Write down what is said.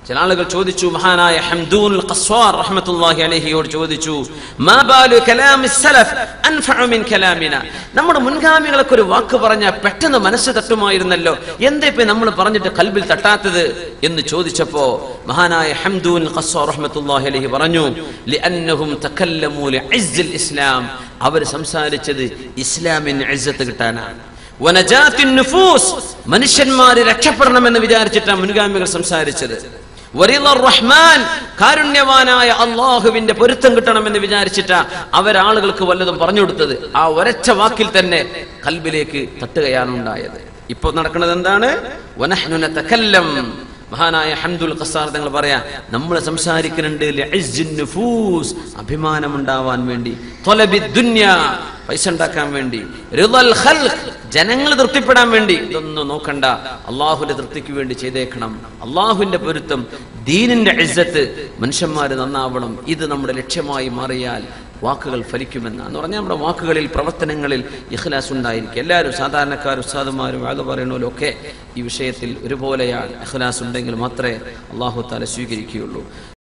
ചില ആളുകൾ ചോദിച്ചു മഹാനായ ഹംദൂൻ ഖസ്വാർ റഹ്മത്തുള്ളാഹി അലൈഹിയോട് ചോദിച്ചു മാ ബാലു കലാമി സലഫ് അൻഫഉ മിൻ കലാമിന നമ്മുടെ മുൻഗാമികളൊക്കെ ഒരു വാക്ക് പറഞ്ഞാൽ പെട്ടെന്ന് മനസ്സ് തട്ടുമായിരുന്നല്ലോ എന്താ ഇപ്പൊ നമ്മൾ പറഞ്ഞിട്ട് കൽബിൽ തട്ടാത്തത് എന്ന് ചോദിച്ചപ്പോ മഹാനായ ഹംദൂൻ ഖസ്വാർ റഹ്മത്തുള്ളാഹി അലൈഹി പറഞ്ഞു ലിഅന്നഹും തകല്ലമു ലിഇസ്സിൽ ഇസ്ലാം അവർ സംസാരിച്ചത് ഇസ്ലാമിന് ഇസ്സത്ത് കിട്ടാനാണ് വനജാത്തിൻ നുഫൂസ് മനുഷ്യന്മാര് രക്ഷപ്പെടണമെന്ന് വിചാരിച്ചിട്ടാണ് മുൻഗാമികൾ സംസാരിച്ചത് വരിദർ റഹ്മാൻ കാരുണ്യവാനായ അള്ളാഹുവിന്റെ പൊരുത്തം കിട്ടണമെന്ന് വിചാരിച്ചിട്ടാ അവരാളുകൾക്ക് വല്ലതും പറഞ്ഞു കൊടുത്തത് ആ ഒരച്ച വാക്കിൽ തന്നെ കൽബിലേക്ക് തട്ടുകയാണ് ഉണ്ടായത് ഇപ്പൊ നടക്കുന്നത് എന്താണ് വനഹ്നു നതകല്ലം മഹാനായ ഹംദുൽ ഖസാർ തങ്ങൾ പറയാ നമ്മൾ സംസാരിക്കുന്നുണ്ട് ലിഇസ്ജിൻ നുഫൂസ് അഭിമാനമുണ്ടാവാൻ വേണ്ടി തൊലബി ദുന്യ പൈസ ഉണ്ടാക്കാൻ വേണ്ടി റിളൽ ഖൽഖ് ജനങ്ങൾ തൃപ്തിപ്പെടാൻ വേണ്ടി ഇതൊന്നും നോക്കണ്ട അള്ളാഹുവിന്റെ തൃപ്തിക്ക് വേണ്ടി ചെയ്തേക്കണം അള്ളാഹുവിന്റെ പൊരുത്തം ദീനിന്റെ ഇസ്സത്ത് മനുഷ്യന്മാര് നന്നാവണം ഇത് നമ്മുടെ ലക്ഷ്യമായി മാറിയാൽ വാക്കുകൾ ഫലിക്കുമെന്നാണ് എന്ന് പറഞ്ഞാൽ നമ്മുടെ വാക്കുകളിൽ പ്രവർത്തനങ്ങളിൽ ഇഖ്ലാസ് ഉണ്ടായിരിക്കും എല്ലാവരും സാധാരണക്കാരും ഉസ്താദുമാരും അത് പറയണമല്ലോ ഒക്കെ ഈ വിഷയത്തിൽ ഒരുപോലെയാണ് ഇഖ്ലാസ് ഉണ്ടെങ്കിൽ മാത്രമേ അള്ളാഹു താല സ്വീകരിക്കുകയുള്ളൂ